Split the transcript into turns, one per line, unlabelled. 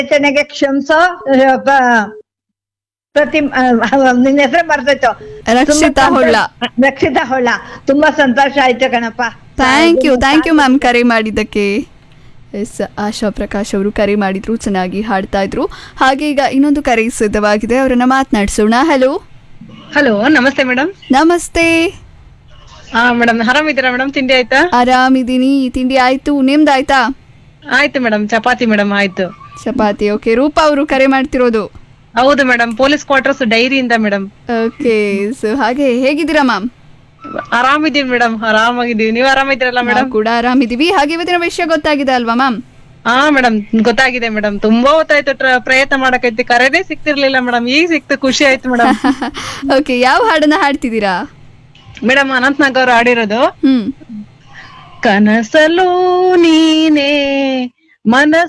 ರಚನೆಗೆ ಕ್ಷಮಿಸೋ ಆ, ಪ- ಪ್ರತಿ ಆ, ನಿನ್ನ ಹೆಸರು ಬರ್ತೈತೋ
ರಕ್ಷಿತಾ ಹೊಳ್ಳ
ರಕ್ಷಿತಾ ಹೊಳ್ಳ ತುಂಬಾ ಸಂತೋಷ ಆಯ್ತು ಕಣಪ್ಪ
thank you thank you ma'am ಕರೆ ಮಾಡಿದ್ದಕ್ಕೆ ಎಸ್ ಆಶಾ ಪ್ರಕಾಶ್ ಅವರು ಕರೆ ಮಾಡಿದ್ರು ಚೆನ್ನಾಗಿ ಹಾಡ್ತಾ ಇದ್ರು ಹಾಗೆ ಈಗ ಇನ್ನೊಂದು ಕರೆ ಸಿದ್ಧವಾಗಿದೆ ಅವರನ್ನ ಮಾತನಾಡಿಸೋಣ ಹಲೋ
ಹಲೋ ನಮಸ್ತೆ ಮೇಡಮ್
ನಮಸ್ತೆ
ಹಾ ಮೇಡಮ್ ಆರಾಮಿದ್ದೀರಾ ಮೇಡಮ್ ತಿಂಡಿ ಆಯ್ತಾ
ಆರಾಮಿದ್ದೀನಿ ತಿಂಡಿ ಆಯ್ತು ನಿಮ್ದಾಯ್ತಾ
ಆಯ್ತು ಮೇಡಮ್ ಚಪಾತಿ ಮೇಡಮ್ ಆಯ್ತು
ಚಪಾತಿ ಓಕೆ ರೂಪಾ ಅವರು ಕರೆ ಮಾಡ್ತಿರೋದು
ಹೌದು ಮೇಡಮ್ ಪೊಲೀಸ್ ಕ್ವಾರ್ಟರ್ಸ್ ಡೈರಿಯಿಂದ ಮೇಡಮ್
ಓಕೆ ಸೊ ಹಾಗೆ ಹೇಗಿದ್ದೀರಾ ಮ್ಯಾಮ್
ಆರಾಮಿದ್ದೀವಿ ಮೇಡಮ್ ಆರಾಮಾಗಿದ್ದೀವಿ ನೀವು ಆರಾಮಿದ್ದೀರಲ್ಲ
ನಾವು
ಮೇಡಮ್
ಕೂಡ ಆರಾಮಿದ್ದೀವಿ ಹಾಗೆ ಇವತ್ತಿನ ವಿಷಯ ಗೊತ್ತಾಗಿದೆ ಅಲ್ವಾ ಮ್ಯಾಮ್
ಹಾ ಮೇಡಮ್ ಗೊತ್ತಾಗಿದೆ ಮೇಡಮ್ ತುಂಬಾ ಹೊತ್ತಾಯ್ತು ಟ್ರ- ಪ್ರಯತ್ನ ಮಾಡಕೈತಿ ಕರೆದೇ ಸಿಕ್ತಿರ್ಲಿಲ್ಲ ಮೇಡಮ್ ಈಗ ಸಿಕ್ತು ಖುಷಿ ಆಯ್ತು ಮೇಡಮ್
ಓಕೆ ಯಾವ ಹಾಡನ್ನ ಹಾಡ್ತಿದ್ದೀರಾ
ಮೇಡಮ್ ಅನಂತ್ ನಾಗ್ ಅವ್ರು ಆಡಿರೋದು
ಹ್ಮ್
ಕನಸಲು ನೀನೇ ಮನಸ್ಸು